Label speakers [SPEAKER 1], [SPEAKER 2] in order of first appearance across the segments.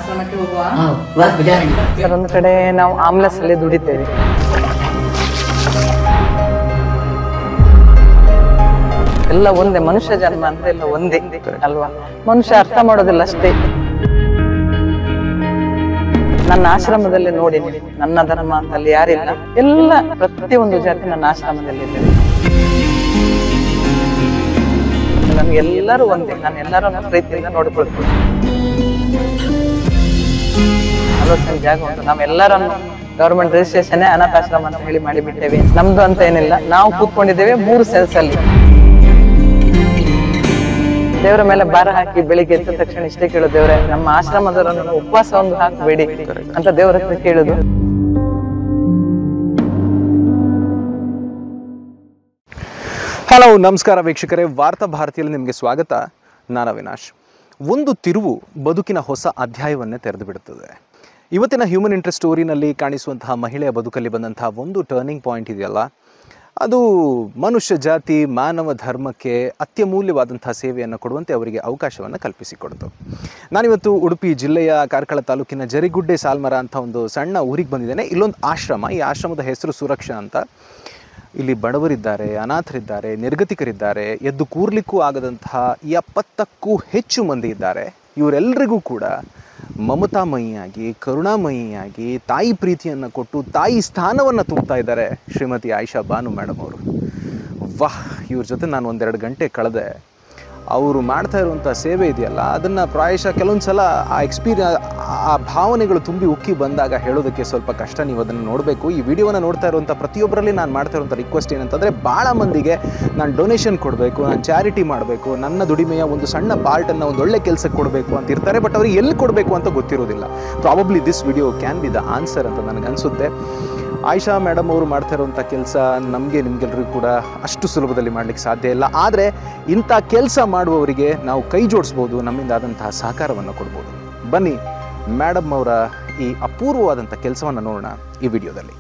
[SPEAKER 1] ಆಶ್ರಮಕ್ಕೆ ಹೋಗುವ
[SPEAKER 2] ಸರ್ ಒಂದ್ ಕಡೆ ನಾವು ಆಮ್ಲೆಸ್ ಅಲ್ಲಿ ದುಡಿತೇವೆ ಎಲ್ಲ ಒಂದೇ ಮನುಷ್ಯ ಜನ್ಮ ಅಂದ್ರೆ ಎಲ್ಲ ಒಂದೇ ಅಲ್ವಾ ಮನುಷ್ಯ ಅರ್ಥ ಮಾಡೋದಿಲ್ಲ ಅಷ್ಟೇ ನನ್ನ ಆಶ್ರಮದಲ್ಲಿ ನೋಡಿ ನೀವು, ನನ್ನ ಧರ್ಮ ಅಂತ ಅಲ್ಲಿ ಯಾರಿಲ್ಲ ಎಲ್ಲ ಪ್ರತಿಯೊಂದು ಜಾತಿ ನನ್ನ ಆಶ್ರಮದಲ್ಲಿ ಇದೆ ನನ್ಗೆ ಎಲ್ಲರೂ ಒಂದೇ ನಾನು ಎಲ್ಲರನ್ನು ಪ್ರೀತಿಯಿಂದ ನೋಡ್ಕೊಳ್ತೀನಿ ನಲವತ್ತು ಜಾಗ ಉಂಟು ನಾವೆಲ್ಲರನ್ನು ಗವರ್ಮೆಂಟ್ ರಿಜಿಸ್ಟ್ರೇಷನ್ ಅನಾಥಾಶ್ರಮ ಅಂತ ಹೇಳಿ ಮಾಡಿಬಿಟ್ಟೇವೆ ನಮ್ದು ಅಂತ ಏನಿಲ್ಲ ನಾವು ಕೂತ್ಕೊಂಡಿದ್ದೇವೆ ಮೂರು ಸೆಲ್ಸ್ ಅಲ್ಲಿ ದೇವರ ಮೇಲೆ ಭಾರ ಹಾಕಿ ಬೆಳಿಗ್ಗೆ ಎದ್ದ ತಕ್ಷಣ ಇಷ್ಟೇ ಕೇಳೋದು ದೇವರೇ ನಮ್ಮ ಆಶ್ರಮದವರನ್ನು ಉಪವಾಸ ಒಂದು ಹಾಕಬೇಡಿ ಅಂತ ದೇವರ ಹತ್ರ ಕೇಳುದು
[SPEAKER 3] ಹಲೋ ನಮಸ್ಕಾರ ವೀಕ್ಷಕರೇ ವಾರ್ತಾ ಭಾರತಿಯಲ್ಲಿ ನಿಮಗೆ ಸ್ವಾಗತ ನಾನು ಅವಿನಾಶ್ ಒಂದು ತಿರುವು ಬದುಕಿನ ಹೊಸ ಅಧ್ಯಾಯವನ್ನೇ ತೆರೆದು ಬಿಡುತ್ತದೆ ಇವತ್ತಿನ ಹ್ಯೂಮನ್ ಇಂಟ್ರೆಸ್ಟ್ ಸ್ಟೋರಿನಲ್ಲಿ ಕಾಣಿಸುವಂತಹ ಮಹಿಳೆಯ ಬದುಕಲ್ಲಿ ಬಂದಂತಹ ಒಂದು ಟರ್ನಿಂಗ್ ಪಾಯಿಂಟ್ ಇದೆಯಲ್ಲ ಅದು ಮನುಷ್ಯ ಜಾತಿ ಮಾನವ ಧರ್ಮಕ್ಕೆ ಅತ್ಯಮೂಲ್ಯವಾದಂತಹ ಸೇವೆಯನ್ನು ಕೊಡುವಂತೆ ಅವರಿಗೆ ಅವಕಾಶವನ್ನು ಕಲ್ಪಿಸಿಕೊಡ್ತು ನಾನಿವತ್ತು ಉಡುಪಿ ಜಿಲ್ಲೆಯ ಕಾರ್ಕಳ ತಾಲೂಕಿನ ಜರಿಗುಡ್ಡೆ ಸಾಲ್ಮರ ಅಂತ ಒಂದು ಸಣ್ಣ ಊರಿಗೆ ಬಂದಿದ್ದೇನೆ ಇಲ್ಲೊಂದು ಆಶ್ರಮ ಈ ಆಶ್ರಮದ ಹೆಸರು ಸುರಕ್ಷಾ ಅಂತ ಇಲ್ಲಿ ಬಡವರಿದ್ದಾರೆ ಅನಾಥರಿದ್ದಾರೆ ನಿರ್ಗತಿಕರಿದ್ದಾರೆ ಎದ್ದು ಕೂರ್ಲಿಕ್ಕೂ ಆಗದಂತಹ ಎಪ್ಪತ್ತಕ್ಕೂ ಹೆಚ್ಚು ಮಂದಿ ಇದ್ದಾರೆ ಇವರೆಲ್ಲರಿಗೂ ಕೂಡ ಮಮತಾಮಯಿಯಾಗಿ ಕರುಣಾಮಯಿಯಾಗಿ ತಾಯಿ ಪ್ರೀತಿಯನ್ನು ಕೊಟ್ಟು ತಾಯಿ ಸ್ಥಾನವನ್ನು ತುಂಬ್ತಾ ಇದ್ದಾರೆ ಶ್ರೀಮತಿ ಆಯಿಷಾ ಬಾನು ಮೇಡಮ್ ಅವರು ವಾಹ್ ಇವ್ರ ಜೊತೆ ನಾನು ಒಂದೆರಡು ಗಂಟೆ ಕಳೆದೆ ಅವರು ಮಾಡ್ತಾ ಇರುವಂಥ ಸೇವೆ ಇದೆಯಲ್ಲ ಅದನ್ನು ಪ್ರಾಯಶಃ ಕೆಲವೊಂದು ಸಲ ಆ ಎಕ್ಸ್ಪೀರಿಯ ಆ ಭಾವನೆಗಳು ತುಂಬಿ ಉಕ್ಕಿ ಬಂದಾಗ ಹೇಳೋದಕ್ಕೆ ಸ್ವಲ್ಪ ಕಷ್ಟ ನೀವು ಅದನ್ನು ನೋಡಬೇಕು ಈ ವಿಡಿಯೋನ ನೋಡ್ತಾ ಇರುವಂಥ ಪ್ರತಿಯೊಬ್ಬರಲ್ಲಿ ನಾನು ಮಾಡ್ತಾ ಇರುವಂಥ ರಿಕ್ವೆಸ್ಟ್ ಏನಂತಂದರೆ ಭಾಳ ಮಂದಿಗೆ ನಾನು ಡೊನೇಷನ್ ಕೊಡಬೇಕು ನಾನು ಚಾರಿಟಿ ಮಾಡಬೇಕು ನನ್ನ ದುಡಿಮೆಯ ಒಂದು ಸಣ್ಣ ಪಾರ್ಟನ್ನು ಒಂದು ಒಳ್ಳೆ ಕೆಲಸಕ್ಕೆ ಕೊಡಬೇಕು ಅಂತ ಇರ್ತಾರೆ ಬಟ್ ಅವ್ರಿಗೆ ಎಲ್ಲಿ ಕೊಡಬೇಕು ಅಂತ ಗೊತ್ತಿರೋದಿಲ್ಲ probably this video can be the answer ಅಂತ ನನಗನ್ಸುತ್ತೆ ಆಯಿಷಾ ಮೇಡಮ್ ಅವರು ಮಾಡ್ತಾ ಇರುವಂಥ ಕೆಲಸ ನಮಗೆ ನಿಮಗೆಲ್ಲರಿಗೂ ಕೂಡ ಅಷ್ಟು ಸುಲಭದಲ್ಲಿ ಮಾಡಲಿಕ್ಕೆ ಸಾಧ್ಯ ಇಲ್ಲ ಆದರೆ ಇಂಥ ಕೆಲಸ ಮಾಡುವವರಿಗೆ ನಾವು ಕೈ ಜೋಡಿಸ್ಬೋದು ನಮ್ಮಿಂದ ಆದಂತಹ ಸಹಕಾರವನ್ನು ಕೊಡ್ಬೋದು ಬನ್ನಿ ಮೇಡಮ್ ಅವರ ಈ ಅಪೂರ್ವವಾದಂಥ ಕೆಲಸವನ್ನು ನೋಡೋಣ ಈ ವಿಡಿಯೋದಲ್ಲಿ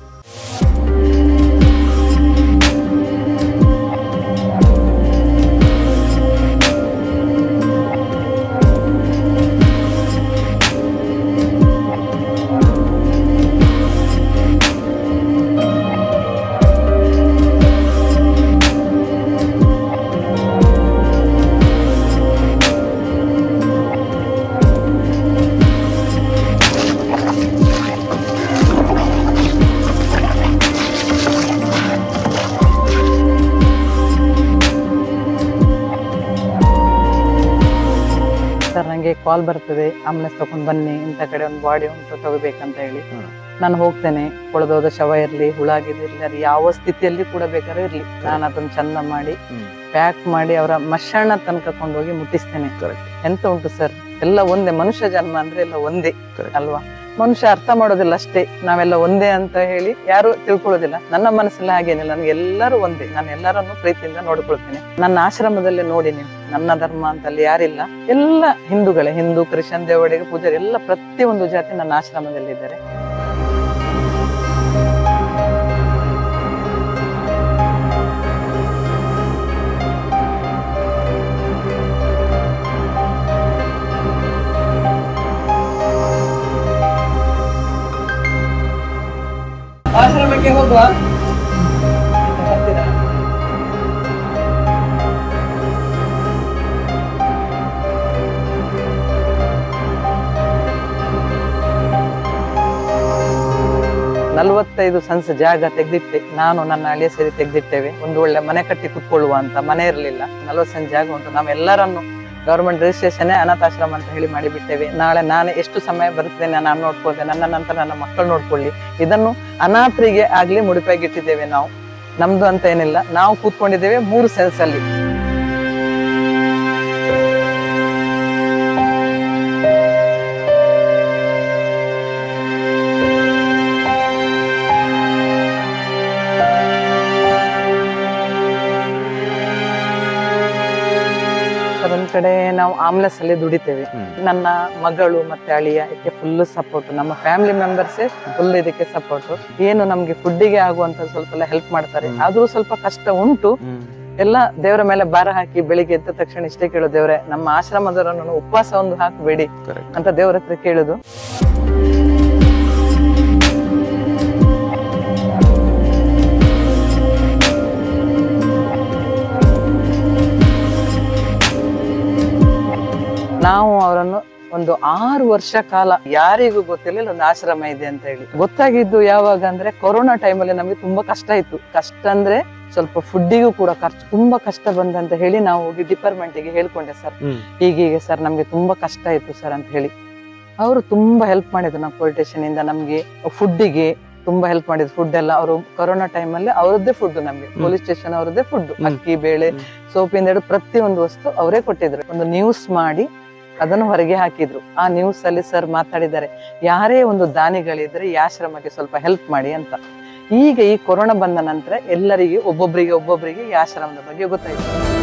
[SPEAKER 2] ಸರ್ ನಂಗೆ ಕಾಲ್ ಬರ್ತದೆ ಆಂಬುಲೆನ್ಸ್ ತಗೊಂಡ್ ಬನ್ನಿ ಇಂಥ ಕಡೆ ಒಂದು ಬಾಡಿ ಉಂಟು ತಗೋಬೇಕಂತ ಹೇಳಿ
[SPEAKER 3] ಹ್ಮ್.
[SPEAKER 2] ನಾನು ಹೋಗ್ತೇನೆ ಕೊಳದೋದ ಶವ ಇರ್ಲಿ ಹುಳಾಗಿದಿರ್ಲಿ ಅದು ಯಾವ ಸ್ಥಿತಿಯಲ್ಲಿ ಕೂಡ ಬೇಕಾದ್ರೆ ಇರ್ಲಿ ನಾನು ಅದನ್ನ ಚಂದ ಮಾಡಿ ಪ್ಯಾಕ್ ಮಾಡಿ ಅವರ ಮಶಾಣ ತನಕ ಕೊಂಡೋಗಿ ಮುಟ್ಟಿಸ್ತೇನೆ
[SPEAKER 3] Correct.
[SPEAKER 2] ಎಂತ ಉಂಟು ಸರ್ ಎಲ್ಲ ಒಂದೇ ಮನುಷ್ಯ ಜನ್ಮ ಅಂದ್ರೆ ಎಲ್ಲ ಒಂದೇ
[SPEAKER 3] Correct.
[SPEAKER 2] ಅಲ್ವಾ ಮನುಷ್ಯ ಅರ್ಥ ಮಾಡೋದಿಲ್ಲ ಅಷ್ಟೇ ನಾವೆಲ್ಲ ಒಂದೇ ಅಂತ ಹೇಳಿ ಯಾರು ತಿಳ್ಕೊಳ್ಳೋದಿಲ್ಲ ನನ್ನ ಮನಸ್ಸಲ್ಲಿ ಹಾಗೇನಿಲ್ಲ ನನಗೆ ಎಲ್ಲರೂ ಒಂದೇ ನಾನು ಎಲ್ಲರನ್ನು ಪ್ರೀತಿಯಿಂದ ನೋಡ್ಕೊಳ್ತೇನೆ ನನ್ನ ಆಶ್ರಮದಲ್ಲಿ ನೋಡಿ ನೀವು ನನ್ನ ಧರ್ಮ ಅಂತ ಅಲ್ಲಿ ಯಾರಿಲ್ಲ ಎಲ್ಲ ಹಿಂದೂಗಳೇ ಹಿಂದೂ ಕ್ರಿಶ್ಚಿಯನ್ ದೇವಡಿಗೆ ಪೂಜಾರಿ ಎಲ್ಲ ಪ್ರತಿಯೊಂದು ಜಾತಿ ನನ್ನ ಆಶ್ರಮದಲ್ಲಿ ಇದ್ದಾರೆ ಆಶ್ರಮಕ್ಕೆ ಹೋಗುವ ನಲವತ್ತೈದು ಸನ್ಸ್ ಜಾಗ ತೆಗೆದಿಟ್ಟೆ ನಾನು ನನ್ನ ಅಳಿಯ ಸೇರಿ ತೆಗೆದಿಟ್ಟೇವೆ ಒಂದು ಒಳ್ಳೆ ಮನೆ ಕಟ್ಟಿ ಕುತ್ಕೊಳ್ಳುವ ಅಂತ ಮನೆ ಇರಲಿಲ್ಲ ನಲವತ್ತು ಸೆಂಟ್ ಜಾಗ ಉಂಟು ನಾವೆಲ್ಲರನ್ನು ಗವರ್ಮೆಂಟ್ ರಿಜಿಸ್ಟ್ರೇಷನ್ ಅನಾಥಾಶ್ರಮ ಅಂತ ಹೇಳಿ ಮಾಡಿಬಿಟ್ಟೇವೆ ನಾಳೆ ನಾನು ಎಷ್ಟು ಸಮಯ ಬರುತ್ತೇನೆ ನಾನು ನೋಡ್ಕೊಳ್ತೇನೆ ನನ್ನ ನಂತರ ನನ್ನ ಮಕ್ಕಳು ನೋಡ್ಕೊಳ್ಳಿ ಇದನ್ನು ಅನಾಥರಿಗೆ ಆಗ್ಲಿ ಮುಡಿಪಾಗಿಟ್ಟಿದ್ದೇವೆ ನಾವು ನಮ್ದು ಅಂತ ಏನಿಲ್ಲ ನಾವು ಕೂತ್ಕೊಂಡಿದ್ದೇವೆ ಮೂರು ಸೆಲ್ಸ್ ಅಲ್ಲಿ ಸರ್ ಒಂದ್ ಕಡೆ ನಾವು ಆಮ್ಲೆಸ್ ಅಲ್ಲಿ ದುಡಿತೇವೆ
[SPEAKER 3] ಹ್ಮ್.
[SPEAKER 2] ನನ್ನ ಮಗಳು ಮತ್ತೆ ಅಳಿಯ ಇದಕ್ಕೆ ಫುಲ್ ಸಪೋರ್ಟ್ ನಮ್ಮ ಫ್ಯಾಮಿಲಿ ಮೆಂಬರ್ಸೇ ಫುಲ್ ಇದಕ್ಕೆ ಸಪೋರ್ಟ್ ಏನು ನಮ್ಗೆ ಫುಡ್ಡಿಗೆ ಆಗುವಂತ ಸ್ವಲ್ಪ ಎಲ್ಲ ಹೆಲ್ಪ್ ಮಾಡ್ತಾರೆ ಆದ್ರೂ ಸ್ವಲ್ಪ ಕಷ್ಟ ಉಂಟು ಎಲ್ಲ ದೇವರ ಮೇಲೆ ಭಾರ ಹಾಕಿ ಬೆಳಿಗ್ಗೆ ಎದ್ದ ತಕ್ಷಣ ಇಷ್ಟೇ ಕೇಳೋದು ದೇವ್ರೆ ನಮ್ಮ ಆಶ್ರಮದವರನ್ನು ಉಪವಾಸ ಒಂದು ಹಾಕಬೇಡಿ
[SPEAKER 3] ಕರೆಕ್ಟ್
[SPEAKER 2] ಅಂತ ದೇವ್ರ ಹತ್ರ ಕೇಳುದು ನಾವು ಅವರನ್ನು ಒಂದು ಆರು ವರ್ಷ ಕಾಲ ಯಾರಿಗೂ ಗೊತ್ತಿರಲಿಲ್ಲ ಒಂದು ಆಶ್ರಮ ಇದೆ ಅಂತ ಹೇಳಿ ಗೊತ್ತಾಗಿದ್ದು ಯಾವಾಗ ಅಂದ್ರೆ ಕೊರೋನಾ ಟೈಮಲ್ಲಿ ನಮಗೆ ತುಂಬಾ ಕಷ್ಟ ಇತ್ತು ಕಷ್ಟ ಅಂದ್ರೆ ಸ್ವಲ್ಪ ಫುಡ್ಡಿಗೂ ಕೂಡ ಖರ್ಚು ತುಂಬಾ ಕಷ್ಟ ಬಂದಂತ ಹೇಳಿ ನಾವು ಹೋಗಿ ಡಿಪಾರ್ಟ್ಮೆಂಟಿಗೆ ಹೇಳ್ಕೊಂಡೆ ಸರ್
[SPEAKER 3] ಹ್ಮ್
[SPEAKER 2] ಹೀಗೀಗೆ ಸರ್ ನಮ್ಗೆ ತುಂಬಾ ಕಷ್ಟ ಇತ್ತು ಸರ್ ಅಂತ ಹೇಳಿ ಅವರು ತುಂಬಾ ಹೆಲ್ಪ್ ಮಾಡಿದ್ರು ನಮ್ಮ ಪೊಲೀಸ್ ಸ್ಟೇಷನ್ ಇಂದ ನಮ್ಗೆ ಫುಡ್ಡಿಗೆ ತುಂಬಾ ಹೆಲ್ಪ್ ಮಾಡಿದ್ರು ಫುಡ್ ಎಲ್ಲ ಅವರು ಕೊರೋನಾ ಟೈಮಲ್ಲಿ ಅವರದ್ದೇ ಫುಡ್ ನಮ್ಗೆ
[SPEAKER 3] ಹ್ಮ್.
[SPEAKER 2] ಪೊಲೀಸ್ ಸ್ಟೇಷನ್ ಅವರದ್ದೇ ಫುಡ್
[SPEAKER 3] ಹ್ಮ್.
[SPEAKER 2] ಅಕ್ಕಿ ಬೇಳೆ
[SPEAKER 3] ಹ್ಮ್.
[SPEAKER 2] ಸೋಪಿಂದ ಹಿಡಿದು ಪ್ರತಿಯೊಂದು ವಸ್ತು ಅವರೇ ಕೊಟ್ಟಿದ್ರು ಒಂದು ನ್ಯೂಸ್ ಮಾಡಿ ಅದನ್ನು ಹೊರಗೆ ಹಾಕಿದ್ರು ಆ ನ್ಯೂಸ್ ಅಲ್ಲಿ ಸರ್ ಮಾತಾಡಿದ್ದಾರೆ ಯಾರೇ ಒಂದು ದಾನಿಗಳಿದ್ರೆ ಈ ಆಶ್ರಮಕ್ಕೆ ಸ್ವಲ್ಪ ಹೆಲ್ಪ್ ಮಾಡಿ ಅಂತ ಈಗ ಈ ಕೊರೋನಾ ಬಂದ ನಂತರ ಎಲ್ಲರಿಗೆ ಒಬ್ಬೊಬ್ಬರಿಗೆ ಒಬ್ಬೊಬ್ಬರಿಗೆ ಈ ಆಶ್ರಮದ ಬಗ್ಗೆ ಗೊತ್ತಾಯ್ತು